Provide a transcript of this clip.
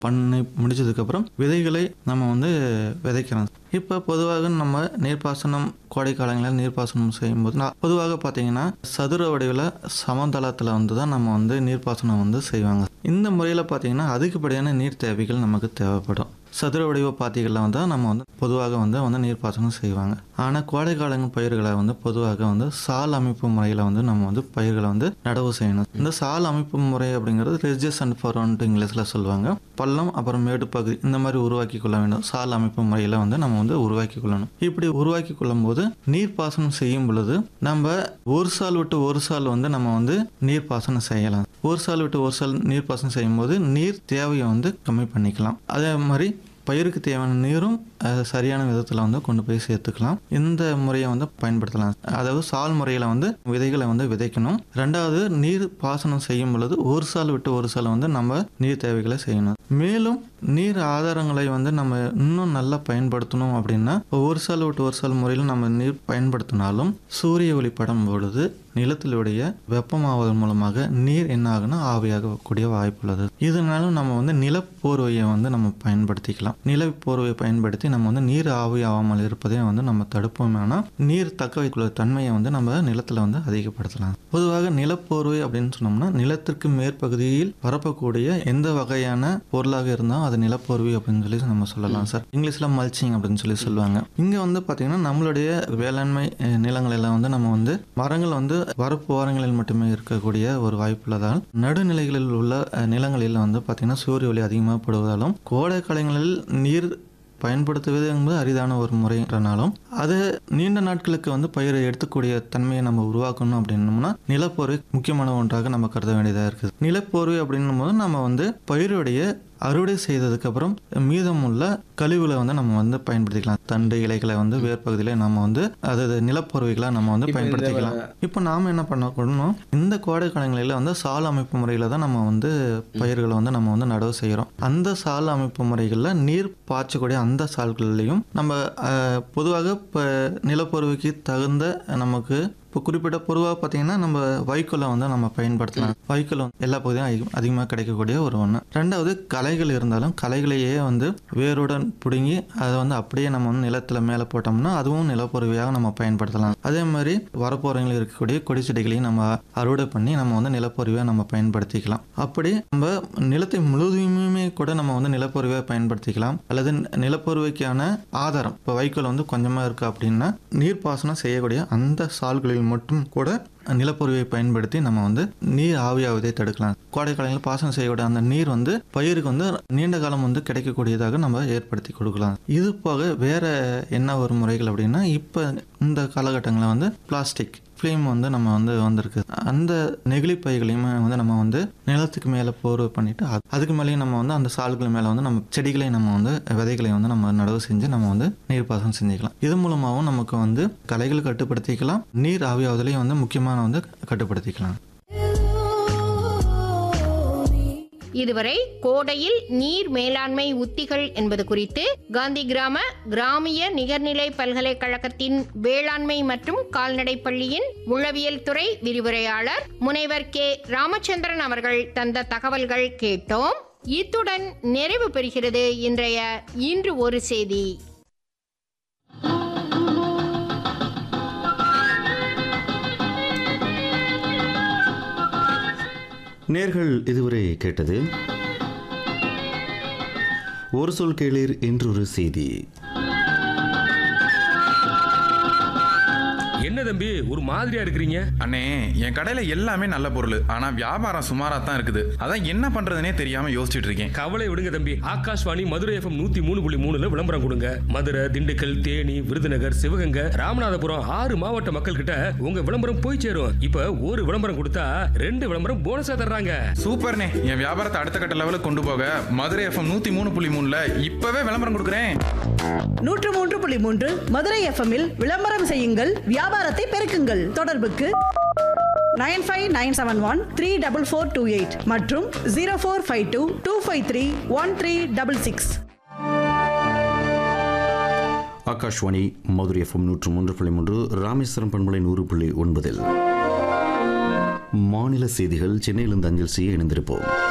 பண்ணி முடிச்சதுக்கப்புறம் விதைகளை நம்ம வந்து விதைக்கிறோம் இப்போ பொதுவாக நம்ம நீர்ப்பாசனம் கோடை காலங்களில் நீர்ப்பாசனம் செய்யும்போது நான் பொதுவாக பார்த்தீங்கன்னா சதுர வடிவில் சமதளத்தில் வந்து தான் நம்ம வந்து நீர்ப்பாசனம் வந்து செய்வாங்க இந்த முறையில் பார்த்தீங்கன்னா அதிகப்படியான நீர் தேவைகள் நமக்கு தேவைப்படும் சதுர வடிவ பாத்திகளில் வந்து நம்ம வந்து பொதுவாக வந்து வந்து நீர்ப்பாசனம் செய்வாங்க ஆனால் கோடை காலங்கள் பயிர்களை வந்து பொதுவாக வந்து சால் அமைப்பு முறையில் வந்து நம்ம வந்து பயிர்களை வந்து நடவு செய்யணும் இந்த சால் அமைப்பு முறை அப்படிங்கிறது ரெஜஸ் அண்ட் ஃபரோன்ட்டு இங்கிலீஷில் சொல்லுவாங்க பள்ளம் அப்புறம் மேடு பகுதி இந்த மாதிரி உருவாக்கி கொள்ள வேண்டும் சால் அமைப்பு முறையில் வந்து நம்ம வந்து உருவாக்கி கொள்ளணும் இப்படி உருவாக்கி கொள்ளும் போது நீர்ப்பாசனம் செய்யும் பொழுது நம்ம ஒரு சால் விட்டு ஒரு சால் வந்து நம்ம வந்து நீர்ப்பாசனம் செய்யலாம் ஒரு சால் விட்டு ஒரு சால் நீர்ப்பாசனம் செய்யும்போது நீர் தேவையை வந்து கம்மி பண்ணிக்கலாம் அதே மாதிரி பயிருக்கு தேவையான நீரும் அஹ், சரியான விதத்தில் வந்து கொண்டு போய் சேர்த்துக்கலாம் இந்த முறையை வந்து பயன்படுத்தலாம் அதாவது சால் முறையில் வந்து விதைகளை வந்து விதைக்கணும் ரெண்டாவது நீர் பாசனம் செய்யும் பொழுது ஒரு சால் விட்டு ஒரு சால் வந்து நம்ம நீர் தேவைகளை செய்யணும் மேலும் நீர் ஆதாரங்களை வந்து நம்ம இன்னும் நல்லா பயன்படுத்தணும் அப்படின்னா ஒரு சால் விட்டு ஒரு சால் முறையில் நம்ம நீர் பயன்படுத்தினாலும் சூரிய ஒளி படும் பொழுது நிலத்திலுடைய வெப்பமாவதன் மூலமாக நீர் என்ன ஆகுனா ஆவியாகக்கூடிய வாய்ப்பு உள்ளது இதனால நம்ம வந்து நிலப்போர்வையை வந்து நம்ம பயன்படுத்திக்கலாம் நிலப்போர்வையை பயன்படுத்தி நம்ம வந்து நீர் ஆவி ஆகாமல் இருப்பதை வந்து நம்ம தடுப்போம் ஆனால் நீர் தக்க வைத்துள்ள தன்மையை வந்து நம்ம நிலத்தில் வந்து அதிகப்படுத்தலாம் பொதுவாக நிலப்போர்வை அப்படின்னு சொன்னோம்னா நிலத்திற்கு மேற்பகுதியில் பரப்பக்கூடிய எந்த வகையான பொருளாக இருந்தாலும் அது நிலப்போர்வை அப்படின்னு சொல்லி நம்ம சொல்லலாம் சார் இங்கிலீஷில் மல்ச்சிங் அப்படின்னு சொல்லி சொல்லுவாங்க இங்கே வந்து பார்த்தீங்கன்னா நம்மளுடைய வேளாண்மை அஹ், நிலங்கள் எல்லாம் வந்து நம்ம வந்து மரங்கள் வந்து வரப்பு ஓரங்களில் மட்டுமே இருக்கக்கூடிய ஒரு வாய்ப்புள்ளதால் நடுநிலைகளில் உள்ள அஹ், நிலங்களில் வந்து பார்த்தீங்கன்னா சூரிய ஒளி அதிகமாக படுவதாலும் கோடை காலங்களில் நீர் பயன்படுத்துவது என்பது அரிதான ஒரு முறைன்றனாலும் அது நீண்ட நாட்களுக்கு வந்து பயிரை எடுத்துக்கூடிய தன்மையை நம்ம உருவாக்கணும் அப்படின்னோம்னா நிலப்போர்வை முக்கியமான ஒன்றாக நம்ம கருத வேண்டியதாக இருக்குது நிலப்போர்வை அப்படின்னும் போது நம்ம வந்து பயிருடைய அறுவடை செய்ததுக்கு அப்புறம் மீதமுள்ள கழிவுகளை வந்து நம்ம வந்து பயன்படுத்திக்கலாம் தண்டு இலைகளை வந்து வேர்பகுதியில நம்ம வந்து அதாவது நிலப்பொருவைகளாக நம்ம வந்து இப்ப இந்த பயன்படுத்திக்கலாம் இப்போ நாம என்ன பண்ணணும் இந்த கோடை காலங்களில் வந்து சால் அமைப்பு முறையில் தான் நம்ம வந்து பயிர்களை வந்து நம்ம வந்து நடவு செய்கிறோம் அந்த சால் அமைப்பு முறைகளில் நீர் பாய்ச்சக்கூடிய அந்த சால்கள்லையும் நம்ம அஹ், பொதுவாக இப்போ நிலப்பொருவைக்கு தகுந்த நமக்கு இப்போ குறிப்பிட்ட பொதுவாக பார்த்தீங்கன்னா நம்ம வைக்கோலை வந்து நம்ம பயன்படுத்தலாம் வைக்கோல் வந்து எல்லா பகுதியும் அதிகம் அதிகமாக கிடைக்கக்கூடிய ஒரு ஒன்று ரெண்டாவது களைகள் இருந்தாலும் களைகளையே வந்து வேருடன் பிடுங்கி அதை வந்து அப்படியே நம்ம வந்து நிலத்தில் மேலே போட்டோம்னா அதுவும் நிலப்பொருவியாக நம்ம பயன்படுத்தலாம் அதே மாதிரி வரப்போரங்களில் இருக்கக்கூடிய கொடி செடிகளையும் நம்ம அறுவடை பண்ணி நம்ம வந்து நிலப்பொருவியாக நம்ம பயன்படுத்திக்கலாம் அப்படி நம்ம நிலத்தை முழுவதுமே கூட நம்ம வந்து நிலப்பொருவியாக பயன்படுத்திக்கலாம் அல்லது நிலப்பொருவைக்கான ஆதாரம் இப்போ வைக்கோல் வந்து கொஞ்சமாக இருக்குது அப்படின்னா நீர்ப்பாசனம் செய்யக்கூடிய அந்த சால்களில் மட்டும் கூட நிலப்பொருவை பயன்படுத்தி நம்ம வந்து நீர் ஆவியாவதை தடுக்கலாம் கோடை காலங்களில் பாசனம் செய்யக்கூடிய அந்த நீர் வந்து பயிருக்கு வந்து நீண்ட காலம் வந்து கிடைக்கக்கூடியதாக நம்ம ஏற்படுத்தி கொடுக்கலாம் இது போக வேற என்ன ஒரு முறைகள் அப்படின்னா இப்போ இந்த காலகட்டங்களில் வந்து பிளாஸ்டிக் ஃப்ளேம் வந்து நம்ம வந்து வந்திருக்கு அந்த நெகிழி பைகளையுமே வந்து நம்ம வந்து நிலத்துக்கு மேலே போர்வை பண்ணிட்டு அது- அதுக்கு மேலேயும் நம்ம வந்து அந்த சால்கள் மேலே வந்து நம்ம செடிகளை நம்ம வந்து விதைகளை வந்து நம்ம நடவு செஞ்சு நம்ம வந்து நீர்ப்பாசனம் செஞ்சுக்கலாம் இது மூலமாகவும் நமக்கு வந்து களைகளை கட்டுப்படுத்திக்கலாம் நீர் ஆவியாவதிலையும் வந்து முக்கியமான வந்து கட்டுப்படுத்திக்கலாம் இதுவரை கோடையில் நீர் மேலாண்மை உத்திகள் என்பது குறித்து காந்தி கிராம கிராமிய நிகர்நிலை பல்கலைக்கழகத்தின் வேளாண்மை மற்றும் கால்நடை பள்ளியின் உளவியல் துறை விரிவுரையாளர் முனைவர் கே ராமச்சந்திரன் அவர்கள் தந்த தகவல்கள் கேட்டோம் இத்துடன் நிறைவு பெறுகிறது இன்றைய இன்று ஒரு செய்தி நேர்கள் இதுவரை கேட்டது ஒரு சொல் கேளீர் என்றொரு செய்தி என்ன தம்பி ஒரு மாதிரியா இருக்கிறீங்க அண்ணே என் கடையில எல்லாமே நல்ல பொருள் ஆனா வியாபாரம் சுமாரா தான் இருக்குது அதான் என்ன பண்றதுனே தெரியாம யோசிச்சுட்டு இருக்கேன் கவலை விடுங்க தம்பி ஆகாஷ்வாணி மதுரை எஃப்எம் நூத்தி மூணு புள்ளி மூணுல விளம்பரம் கொடுங்க மதுரை திண்டுக்கல் தேனி விருதுநகர் சிவகங்கை ராமநாதபுரம் ஆறு மாவட்ட மக்கள் கிட்ட உங்க விளம்பரம் போய் சேரும் இப்ப ஒரு விளம்பரம் கொடுத்தா ரெண்டு விளம்பரம் போனஸா தர்றாங்க சூப்பர்ண்ணே என் வியாபாரத்தை அடுத்த கட்ட லெவலுக்கு கொண்டு போக மதுரை எஃப்எம் நூத்தி மூணு புள்ளி மூணுல இப்பவே விளம்பரம் கொடுக்குறேன் நூற்று மூன்று புள்ளி மூன்று மதுரை எஃப்எம்மில் விளம்பரம் செய்யுங்கள் வியாபாரத்தை பெருக்குங்கள் தொடர்புக்கு nine five nine seven one three double four two eight மற்றும் zero four five two two five three one three double six Akashvani Madurai FM நூற்று மூன்று புள்ளி மூன்று ராமேஸ்வரம் பண்பலை நூறு புள்ளி ஒன்பதில் மாநில செய்திகள் சென்னையிலிருந்து அஞ்சல் செய்ய இணைந்திருப்போம்